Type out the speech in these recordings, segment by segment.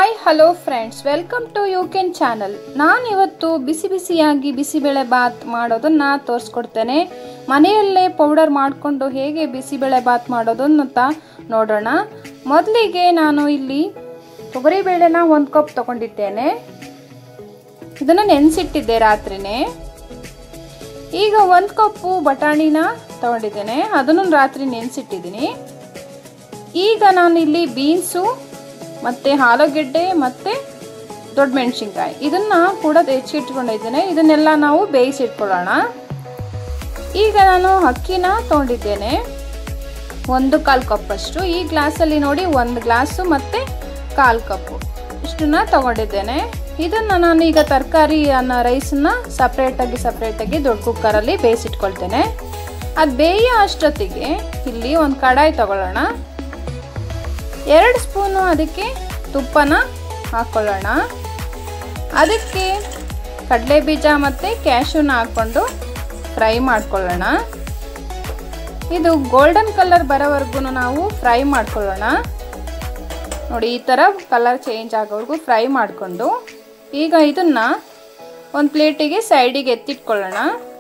hi hello friends welcome to you can channel ನಾನಿವತ್ತು ಬಿಸಿ ಬಿಸಿಯಾಗಿ ಬಿಸಿಬೇಳೆ ಬಾತ್ ಮಾಡೋದನ್ನು ತೋರಿಸ್ಕೊಡ್ತೇನೆ ಮನೆಯಲ್ಲೇ ಪೌಡರ್ ಮಾಡಿಕೊಂಡು ಹೇಗೆ ಬಿಸಿಬೇಳೆ ಬಾತ್ ಮಾಡೋದನ್ನಂತ ನೋಡೋಣ ಮೊದಲಿಗೆ ನಾನು ಇಲ್ಲಿ ತೊಗರಿಬೇಳೆನ ಒಂದು ಕಪ್ ತೊಗೊಂಡಿದ್ದೇನೆ ಇದನ್ನು ನೆನೆಸಿಟ್ಟಿದ್ದೆ ರಾತ್ರಿನೇ ಈಗ ಒಂದು ಕಪ್ಪು ಬಟಾಣಿನ ತೊಗೊಂಡಿದ್ದೇನೆ ಅದನ್ನು ರಾತ್ರಿ ನೆನೆಸಿಟ್ಟಿದ್ದೀನಿ ಈಗ ನಾನು ಇಲ್ಲಿ ಬೀನ್ಸು ಮತ್ತು ಆಲೂಗೆಡ್ಡೆ ಮತ್ತು ದೊಡ್ಡ ಮೆಣಸಿನ್ಕಾಯಿ ಇದನ್ನು ಕೂಡ ಹೆಚ್ಚಿಟ್ಕೊಂಡಿದ್ದೇನೆ ಇದನ್ನೆಲ್ಲ ನಾವು ಬೇಯಿಸಿಟ್ಕೊಳ್ಳೋಣ ಈಗ ನಾನು ಅಕ್ಕಿನ ತೊಗೊಂಡಿದ್ದೇನೆ ಒಂದು ಕಾಲು ಕಪ್ಪಷ್ಟು ಈ ಗ್ಲಾಸಲ್ಲಿ ನೋಡಿ ಒಂದು ಗ್ಲಾಸು ಮತ್ತು ಕಾಲು ಕಪ್ಪು ಇಷ್ಟನ್ನ ತೊಗೊಂಡಿದ್ದೇನೆ ಇದನ್ನು ನಾನು ಈಗ ತರಕಾರಿ ಅನ್ನೋ ರೈಸನ್ನ ಸಪ್ರೇಟಾಗಿ ಸಪ್ರೇಟಾಗಿ ದೊಡ್ಡ ಕುಕ್ಕರಲ್ಲಿ ಬೇಯಿಸಿಟ್ಕೊಳ್ತೇನೆ ಅದು ಬೇಯೋ ಅಷ್ಟೊತ್ತಿಗೆ ಇಲ್ಲಿ ಒಂದು ಕಡಾಯಿ ತಗೊಳ್ಳೋಣ ಎರಡು ಸ್ಪೂನು ಅದಕ್ಕೆ ತುಪ್ಪನ ಹಾಕ್ಕೊಳ್ಳೋಣ ಅದಕ್ಕೆ ಕಡಲೆ ಬೀಜ ಮತ್ತು ಕ್ಯಾಶುನ ಹಾಕ್ಕೊಂಡು ಫ್ರೈ ಮಾಡ್ಕೊಳ್ಳೋಣ ಇದು ಗೋಲ್ಡನ್ ಕಲರ್ ಬರೋವರೆಗೂ ನಾವು ಫ್ರೈ ಮಾಡ್ಕೊಳ್ಳೋಣ ನೋಡಿ ಈ ಥರ ಕಲರ್ ಚೇಂಜ್ ಆಗೋವರೆಗೂ ಫ್ರೈ ಮಾಡಿಕೊಂಡು ಈಗ ಇದನ್ನು ಒಂದು ಪ್ಲೇಟಿಗೆ ಸೈಡಿಗೆ ಎತ್ತಿಟ್ಕೊಳ್ಳೋಣ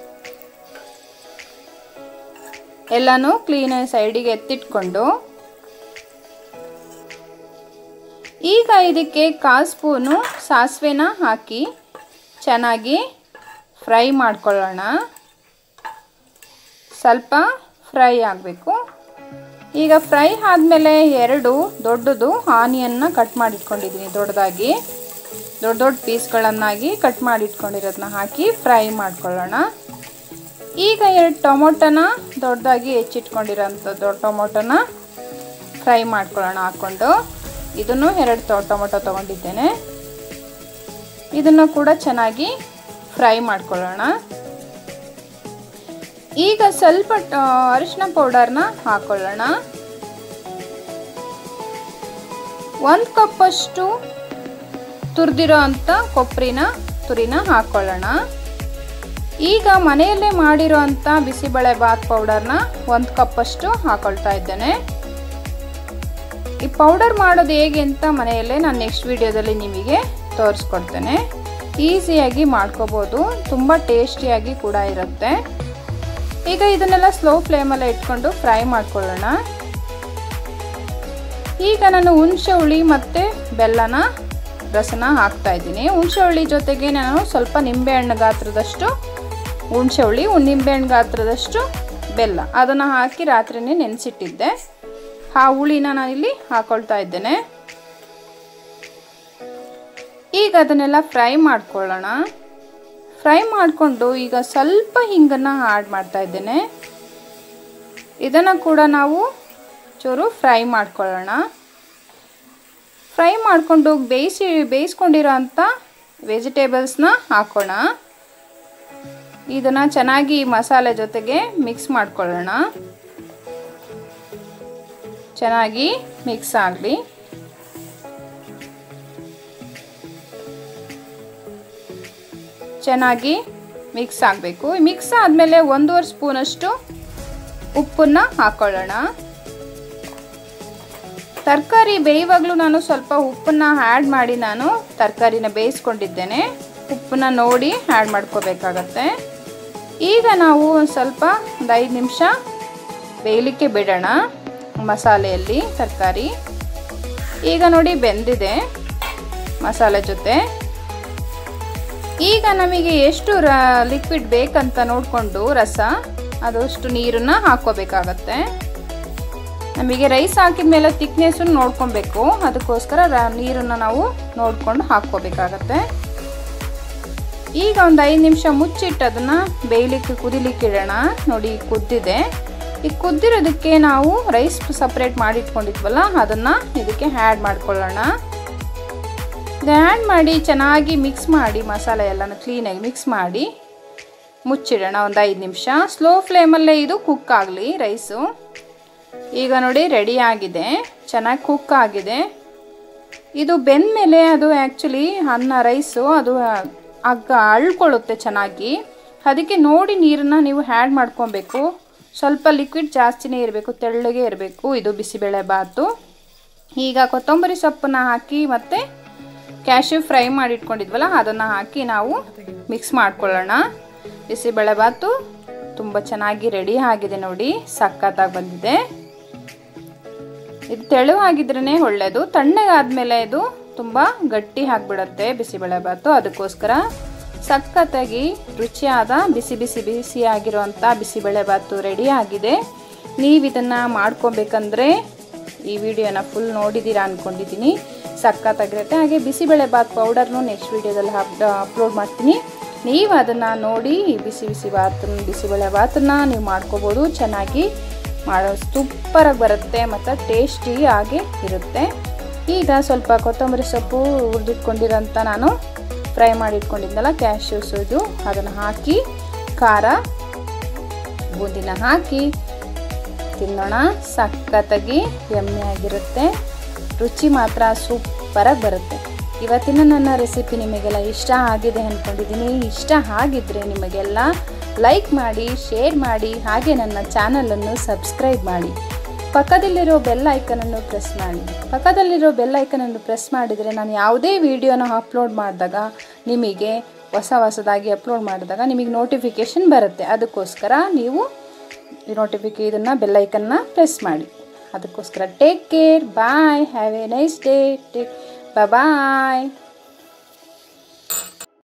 ಎಲ್ಲನೂ ಕ್ಲೀನಾಗಿ ಸೈಡಿಗೆ ಎತ್ತಿಟ್ಕೊಂಡು ಈಗ ಇದಕ್ಕೆ ಕಾಲು ಸ್ಪೂನು ಸಾಸಿವೆನ ಹಾಕಿ ಚೆನ್ನಾಗಿ ಫ್ರೈ ಮಾಡ್ಕೊಳ್ಳೋಣ ಸ್ವಲ್ಪ ಫ್ರೈ ಆಗಬೇಕು ಈಗ ಫ್ರೈ ಆದಮೇಲೆ ಎರಡು ದೊಡ್ಡದು ಆನಿಯನ್ನ ಕಟ್ ಮಾಡಿಟ್ಕೊಂಡಿದ್ದೀನಿ ದೊಡ್ಡದಾಗಿ ದೊಡ್ಡ ದೊಡ್ಡ ಪೀಸ್ಗಳನ್ನಾಗಿ ಕಟ್ ಮಾಡಿಟ್ಕೊಂಡಿರೋದನ್ನ ಹಾಕಿ ಫ್ರೈ ಮಾಡ್ಕೊಳ್ಳೋಣ ಈಗ ಎರಡು ಟೊಮೊಟೊನ ದೊಡ್ಡದಾಗಿ ಹೆಚ್ಚಿಟ್ಕೊಂಡಿರೋಂಥ ದೊಡ್ಡ ಟೊಮೊಟೊನ ಫ್ರೈ ಮಾಡ್ಕೊಳ್ಳೋಣ ಹಾಕ್ಕೊಂಡು ಇದನ್ನು ಎರಡು ಟೊಮೊಟೊ ತೊಗೊಂಡಿದ್ದೇನೆ ಇದನ್ನು ಕೂಡ ಚೆನ್ನಾಗಿ ಫ್ರೈ ಮಾಡ್ಕೊಳ್ಳೋಣ ಈಗ ಸ್ವಲ್ಪ ಅರಿಶಿನ ಪೌಡರ್ನ ಹಾಕೊಳ್ಳೋಣ ಒಂದು ಕಪ್ಪಷ್ಟು ತುರಿದಿರೋ ಅಂಥ ಕೊಬ್ಬರಿನ ತುರಿನ ಹಾಕ್ಕೊಳ್ಳೋಣ ಈಗ ಮನೆಯಲ್ಲೇ ಮಾಡಿರೋ ಅಂಥ ಬಿಸಿಬೇಳೆ ಬಾತ್ ಪೌಡರ್ನ ಒಂದು ಕಪ್ಪಷ್ಟು ಹಾಕೊಳ್ತಾ ಇದ್ದೇನೆ ಈ ಪೌಡರ್ ಮಾಡೋದು ಹೇಗೆ ಅಂತ ಮನೆಯಲ್ಲೇ ನಾನು ನೆಕ್ಸ್ಟ್ ವಿಡಿಯೋದಲ್ಲಿ ನಿಮಗೆ ತೋರಿಸ್ಕೊಡ್ತೇನೆ ಈಸಿಯಾಗಿ ಮಾಡ್ಕೋಬೋದು ತುಂಬ ಟೇಸ್ಟಿಯಾಗಿ ಕೂಡ ಇರುತ್ತೆ ಈಗ ಇದನ್ನೆಲ್ಲ ಸ್ಲೋ ಫ್ಲೇಮಲ್ಲೇ ಇಟ್ಕೊಂಡು ಫ್ರೈ ಮಾಡ್ಕೊಳ್ಳೋಣ ಈಗ ನಾನು ಹುಣಸೆ ಹುಳಿ ಮತ್ತು ಬೆಲ್ಲನ ರಸನ ಹಾಕ್ತಾ ಇದ್ದೀನಿ ಹುಣಸೆ ಹುಳಿ ಜೊತೆಗೆ ನಾನು ಸ್ವಲ್ಪ ನಿಂಬೆಹಣ್ಣು ಗಾತ್ರದಷ್ಟು ಹುಣಸೆ ಹುಳಿ ನಿಂಬೆಹಣ್ಣು ಗಾತ್ರದಷ್ಟು ಬೆಲ್ಲ ಅದನ್ನು ಹಾಕಿ ರಾತ್ರಿನೇ ನೆನೆಸಿಟ್ಟಿದ್ದೆ ಆ ಹುಳಿನ ನಾನಿಲ್ಲಿ ಹಾಕೊಳ್ತಾ ಇದ್ದೇನೆ ಈಗ ಅದನ್ನೆಲ್ಲ ಫ್ರೈ ಮಾಡ್ಕೊಳ್ಳೋಣ ಫ್ರೈ ಮಾಡಿಕೊಂಡು ಈಗ ಸ್ವಲ್ಪ ಹಿಂಗನ್ನು ಆ್ಯಡ್ ಮಾಡ್ತಾ ಇದ್ದೇನೆ ಇದನ್ನು ಕೂಡ ನಾವು ಚೂರು ಫ್ರೈ ಮಾಡ್ಕೊಳ್ಳೋಣ ಫ್ರೈ ಮಾಡಿಕೊಂಡು ಬೇಯಿಸಿ ಬೇಯಿಸ್ಕೊಂಡಿರೋ ಅಂಥ ವೆಜಿಟೇಬಲ್ಸ್ನ ಹಾಕೋಣ ಇದನ್ನು ಚೆನ್ನಾಗಿ ಮಸಾಲೆ ಜೊತೆಗೆ ಮಿಕ್ಸ್ ಮಾಡ್ಕೊಳ್ಳೋಣ ಚೆನ್ನಾಗಿ ಮಿಕ್ಸ್ ಆಗಲಿ ಚೆನ್ನಾಗಿ ಮಿಕ್ಸ್ ಆಗಬೇಕು ಮಿಕ್ಸ್ ಆದಮೇಲೆ ಒಂದೂವರೆ ಸ್ಪೂನಷ್ಟು ಉಪ್ಪನ್ನು ಹಾಕ್ಕೊಳ್ಳೋಣ ತರಕಾರಿ ಬೇಯುವಾಗಲೂ ನಾನು ಸ್ವಲ್ಪ ಉಪ್ಪನ್ನು ಆ್ಯಡ್ ಮಾಡಿ ನಾನು ತರಕಾರಿನ ಬೇಯಿಸ್ಕೊಂಡಿದ್ದೇನೆ ಉಪ್ಪನ್ನ ನೋಡಿ ಆ್ಯಡ್ ಮಾಡ್ಕೋಬೇಕಾಗತ್ತೆ ಈಗ ನಾವು ಒಂದು ಸ್ವಲ್ಪ ಒಂದು ಐದು ನಿಮಿಷ ಬೇಯಲಿಕ್ಕೆ ಬಿಡೋಣ ಮಸಾಲೆಯಲ್ಲಿ ತರಕಾರಿ ಈಗ ನೋಡಿ ಬೆಂದಿದೆ ಮಸಾಲೆ ಜೊತೆ ಈಗ ನಮಗೆ ಎಷ್ಟು ರ ಲಿಕ್ವಿಡ್ ಬೇಕಂತ ನೋಡಿಕೊಂಡು ರಸ ಅದಷ್ಟು ನೀರನ್ನು ಹಾಕ್ಕೋಬೇಕಾಗತ್ತೆ ನಮಗೆ ರೈಸ್ ಹಾಕಿದ ಮೇಲೆ ತಿಕ್ನೆಸ್ಸನ್ನು ನೋಡ್ಕೊಬೇಕು ಅದಕ್ಕೋಸ್ಕರ ರ ನೀರನ್ನು ನಾವು ನೋಡಿಕೊಂಡು ಹಾಕ್ಕೋಬೇಕಾಗತ್ತೆ ಈಗ ಒಂದು ಐದು ನಿಮಿಷ ಮುಚ್ಚಿಟ್ಟು ಅದನ್ನು ಬೇಯಲಿಕ್ಕೆ ಕುದಿಲಿಕ್ಕೆ ಇಡೋಣ ನೋಡಿ ಕುದ್ದಿದೆ ಈ ಕುದ್ದಿರೋದಕ್ಕೆ ನಾವು ರೈಸ್ ಸಪ್ರೇಟ್ ಮಾಡಿಟ್ಕೊಂಡಿದ್ವಲ್ಲ ಅದನ್ನು ಇದಕ್ಕೆ ಆ್ಯಡ್ ಮಾಡ್ಕೊಳ್ಳೋಣ ಇದು ಆ್ಯಡ್ ಮಾಡಿ ಚೆನ್ನಾಗಿ ಮಿಕ್ಸ್ ಮಾಡಿ ಮಸಾಲೆ ಎಲ್ಲನೂ ಕ್ಲೀನಾಗಿ ಮಿಕ್ಸ್ ಮಾಡಿ ಮುಚ್ಚಿಡೋಣ ಒಂದು ಐದು ನಿಮಿಷ ಸ್ಲೋ ಫ್ಲೇಮಲ್ಲೇ ಇದು ಕುಕ್ ಆಗಲಿ ರೈಸು ಈಗ ನೋಡಿ ರೆಡಿ ಆಗಿದೆ ಚೆನ್ನಾಗಿ ಕುಕ್ ಆಗಿದೆ ಇದು ಬೆಂದ ಮೇಲೆ ಅದು ಆ್ಯಕ್ಚುಲಿ ಅನ್ನ ರೈಸು ಅದು ಅಗ್ಗ ಅಳ್ಕೊಳ್ಳುತ್ತೆ ಚೆನ್ನಾಗಿ ಅದಕ್ಕೆ ನೋಡಿ ನೀರನ್ನು ನೀವು ಆ್ಯಡ್ ಮಾಡ್ಕೊಬೇಕು ಸ್ವಲ್ಪ ಲಿಕ್ವಿಡ್ ಜಾಸ್ತಿನೇ ಇರಬೇಕು ತೆಳ್ಳಗೆ ಇರಬೇಕು ಇದು ಬಿಸಿಬೇಳೆ ಬಾತು ಈಗ ಕೊತ್ತಂಬರಿ ಸೊಪ್ಪನ್ನ ಹಾಕಿ ಮತ್ತು ಕ್ಯಾಶ್ಯೂ ಫ್ರೈ ಮಾಡಿ ಇಟ್ಕೊಂಡಿದ್ವಲ್ಲ ಅದನ್ನು ಹಾಕಿ ನಾವು ಮಿಕ್ಸ್ ಮಾಡ್ಕೊಳ್ಳೋಣ ಬಿಸಿಬೇಳೆಬಾತು ತುಂಬ ಚೆನ್ನಾಗಿ ರೆಡಿ ಆಗಿದೆ ನೋಡಿ ಸಖತ್ತಾಗಿ ಬಂದಿದೆ ಇದು ತೆಳುವಾಗಿದ್ರೇ ಒಳ್ಳೆಯದು ತಣ್ಣಗಾದ್ಮೇಲೆ ಇದು ತುಂಬ ಗಟ್ಟಿ ಆಗಿಬಿಡುತ್ತೆ ಬಿಸಿಬೇಳೆಬಾತು ಅದಕ್ಕೋಸ್ಕರ ಸಖತ್ತಾಗಿ ರುಚಿಯಾದ ಬಿಸಿ ಬಿಸಿ ಬಿಸಿಯಾಗಿರುವಂಥ ಬಿಸಿಬೇಳೆಬಾತು ರೆಡಿ ಆಗಿದೆ ನೀವು ಇದನ್ನು ಮಾಡ್ಕೊಬೇಕಂದ್ರೆ ಈ ವಿಡಿಯೋನ ಫುಲ್ ನೋಡಿದ್ದೀರಾ ಅಂದ್ಕೊಂಡಿದ್ದೀನಿ ಸಖತ್ತಾಗಿರುತ್ತೆ ಹಾಗೆ ಬಿಸಿಬೇಳೆಬಾತ್ ಪೌಡರ್ನು ನೆಕ್ಸ್ಟ್ ವಿಡಿಯೋದಲ್ಲಿ ಅಪ್ಲೋಡ್ ಮಾಡ್ತೀನಿ ನೀವು ಅದನ್ನು ನೋಡಿ ಬಿಸಿ ಬಿಸಿ ಬಾತನ್ನ ಬಿಸಿಬೇಳೆ ಬಾತನ್ನ ನೀವು ಮಾಡ್ಕೋಬೋದು ಚೆನ್ನಾಗಿ ಮಾಡೋ ಸೂಪರಾಗಿ ಬರುತ್ತೆ ಮತ್ತು ಟೇಸ್ಟಿ ಆಗಿ ಇರುತ್ತೆ ಈಗ ಸ್ವಲ್ಪ ಕೊತ್ತಂಬರಿ ಸೊಪ್ಪು ಹುರಿದಿಟ್ಕೊಂಡಿರೋಂಥ ನಾನು ಫ್ರೈ ಮಾಡಿ ಇಟ್ಕೊಂಡಿದ್ದಲ್ಲ ಕ್ಯಾಶ್ಯೂಸ್ ಇದು ಅದನ್ನು ಹಾಕಿ ಖಾರ ಬೂಂದಿನ ಹಾಕಿ ತಿನ್ನೋಣ ಸಖತ್ತಾಗಿ ಆಗಿರುತ್ತೆ ರುಚಿ ಮಾತ್ರ ಸೂಪರಾಗಿ ಬರುತ್ತೆ ಇವತ್ತಿನ ನನ್ನ ರೆಸಿಪಿ ನಿಮಗೆಲ್ಲ ಇಷ್ಟ ಆಗಿದೆ ಅಂದ್ಕೊಂಡಿದ್ದೀನಿ ಇಷ್ಟ ಆಗಿದ್ದರೆ ನಿಮಗೆಲ್ಲ ಲೈಕ್ ಮಾಡಿ ಶೇರ್ ಮಾಡಿ ಹಾಗೆ ನನ್ನ ಚಾನಲನ್ನು ಸಬ್ಸ್ಕ್ರೈಬ್ ಮಾಡಿ ಪಕ್ಕದಲ್ಲಿರೋ ಬೆಲ್ ಐಕನನ್ನು ಪ್ರೆಸ್ ಮಾಡಿ ಪಕ್ಕದಲ್ಲಿರೋ ಬೆಲ್ ಐಕನನ್ನು ಪ್ರೆಸ್ ಮಾಡಿದರೆ ನಾನು ಯಾವುದೇ ವಿಡಿಯೋನ ಅಪ್ಲೋಡ್ ಮಾಡಿದಾಗ ನಿಮಗೆ ಹೊಸ ಹೊಸದಾಗಿ ಅಪ್ಲೋಡ್ ಮಾಡಿದಾಗ ನಿಮಗೆ ನೋಟಿಫಿಕೇಷನ್ ಬರುತ್ತೆ ಅದಕ್ಕೋಸ್ಕರ ನೀವು ನೋಟಿಫಿಕೇ ಇದನ್ನು ಬೆಲ್ಲೈಕನ್ನ ಪ್ರೆಸ್ ಮಾಡಿ ಅದಕ್ಕೋಸ್ಕರ take care bye have a nice day take bye